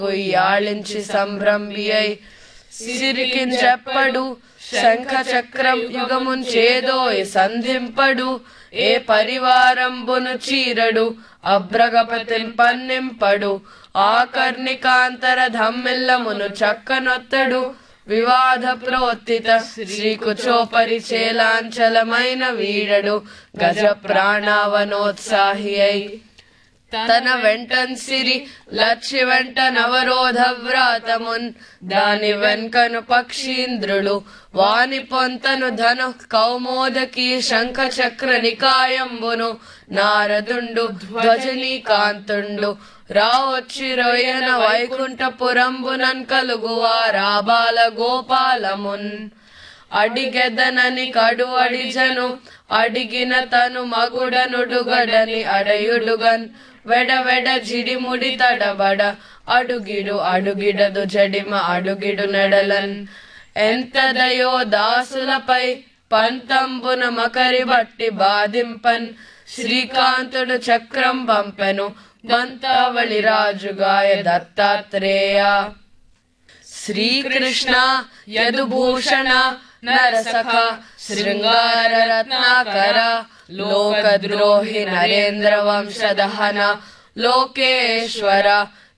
ఉయ్యాళించి సంభ్రమియై సిరికించెప్పడు శంఖ చక్రం యుగమున్ చేదోయ్ సంధింపడు ఏ పరివారంబును చీరడు అభ్రగపతిన్ పన్నింపడు ఆకర్ణికాంతర ధమ్మిల్లమును చక్కనొత్తడు వివాద ప్రోత్తిత శ్రీకుచోపరి చేలాంచలమైన వీడడు గజ ప్రాణావనోత్సాహి అయి తన వెంటన్ సిరి లక్ష్య వెంట నవరోధ వ్రాతమున్ దాని వెంకను పక్షీంద్రుడు వాని పొంతను ధను కౌమోదకి శంఖ చక్ర నికాయంబును నారదుండు ధ్వజనీ కాంతుండు రావొచ్చి రొయ్యన వైకుంఠపురంబునన్ కలుగువా రాబాల గోపాలమున్ అడిగెదనని కడు అడిజను అడిగిన తను మగుడనుడుగడని అడయుడుగన్ వెడ వెడ జిడిముడి తడబడ అడుగిడు అడుగిడదు జడిమ అడుగిడు నెడలన్ ఎంతదయో దాసులపై పంతంబున మకరి బట్టి బాధింపన్ శ్రీకాంతుడు చక్రం పంపెను దంతావళి రాజుగాయ దత్తాత్రేయ శ్రీకృష్ణ యదుభూషణ నరసఖ శృంగార రత్నాకర లోకద్రోహి నరేంద్ర వంశదహన లోకేశ్వర